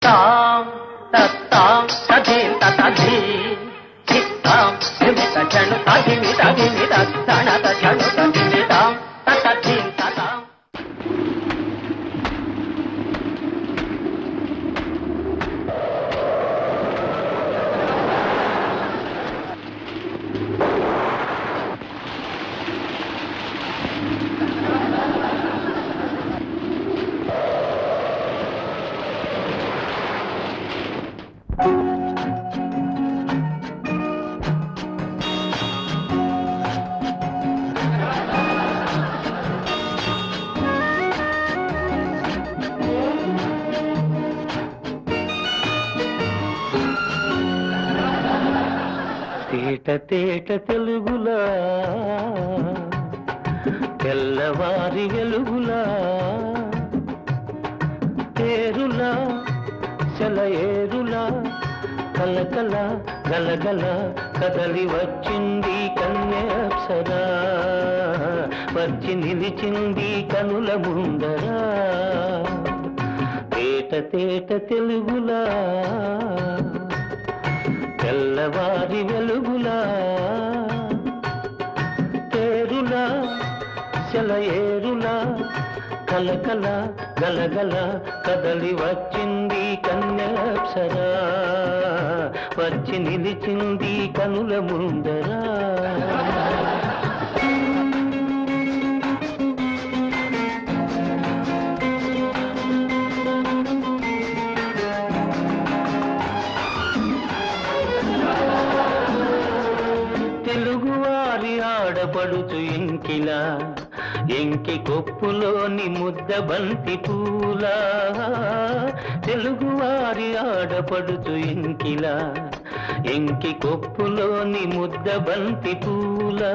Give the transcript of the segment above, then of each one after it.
తాం తత్తాం తథీం తథీ చిత్తాం ధిమిత చణు తధిమి తధిమిత తణత చణు తధిమితాం తథీం తతాం తేట తేట తెలుగులా తెల్లవారి వెలుగులా తేరులా సెలయేరులా కలకల గలగల కదలి వచ్చింది కన్యాప్సరా వచ్చి నిలిచింది కనుల ముందరా తేట తేట తెలుగులా తెల్లవారి వెలుగులా తేరులా సెలయేరులా కలకల గలగల కదలి వచ్చింది కన్యాప్సరా వచ్చి నిలిచింది కనుల ముందరా తెలుగువారి ఆడపడుచు ఇంకిలా ఎంకి కొప్పులోని ముద్ద బంతి పూలా తెలుగువారి ఆడపడుచు ఇంకిలా ఎంకి కొప్పులోని ముద్ద బంతి పూలా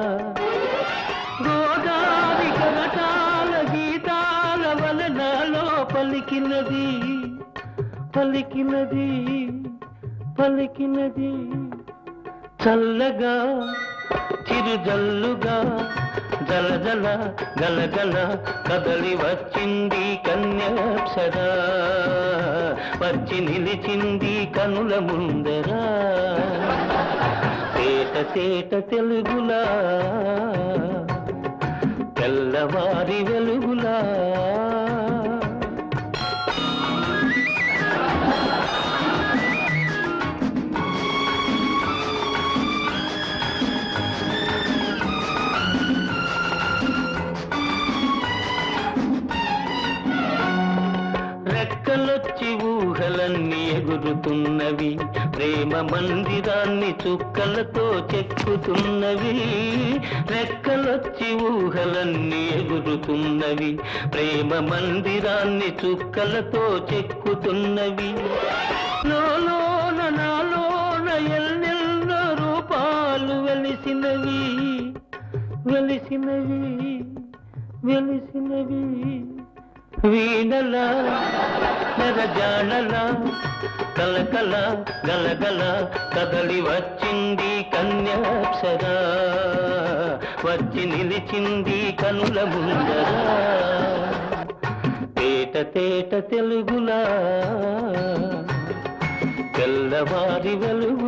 గోదావరి కరటాల గీతాల వలనాలో పలికినది పలికినది పలికినది చల్లగా చిరుజల్లుగా జలజల గలగల కదలి వచ్చింది కన్యాప్సరా వచ్చి నిలిచింది కనుల ముందరా తేట తేట తెలుగులా తెల్లవారి వెలుగులా రెక్కలొచ్చి ఊహలన్నీ ఎగురుతున్నవి ప్రేమ మందిరాన్ని చుక్కలతో చెక్కుతున్నవి రెక్కలొచ్చి ఊహలన్నీ ఎగురుతున్నవి ప్రేమ మందిరాన్ని చుక్కలతో చెక్కుతున్నవి లోలోన నాలోన ఎల్లెల్లో రూపాలు వెలిసినవి వెలిసినవి వెలిసినవి వీణల నెరజానల కలకల గలగల కదలి వచ్చింది కన్యాప్సరా వచ్చి నిలిచింది కనుల ముందరా తేట తేట తెలుగులా తెల్లవారి వెలుగు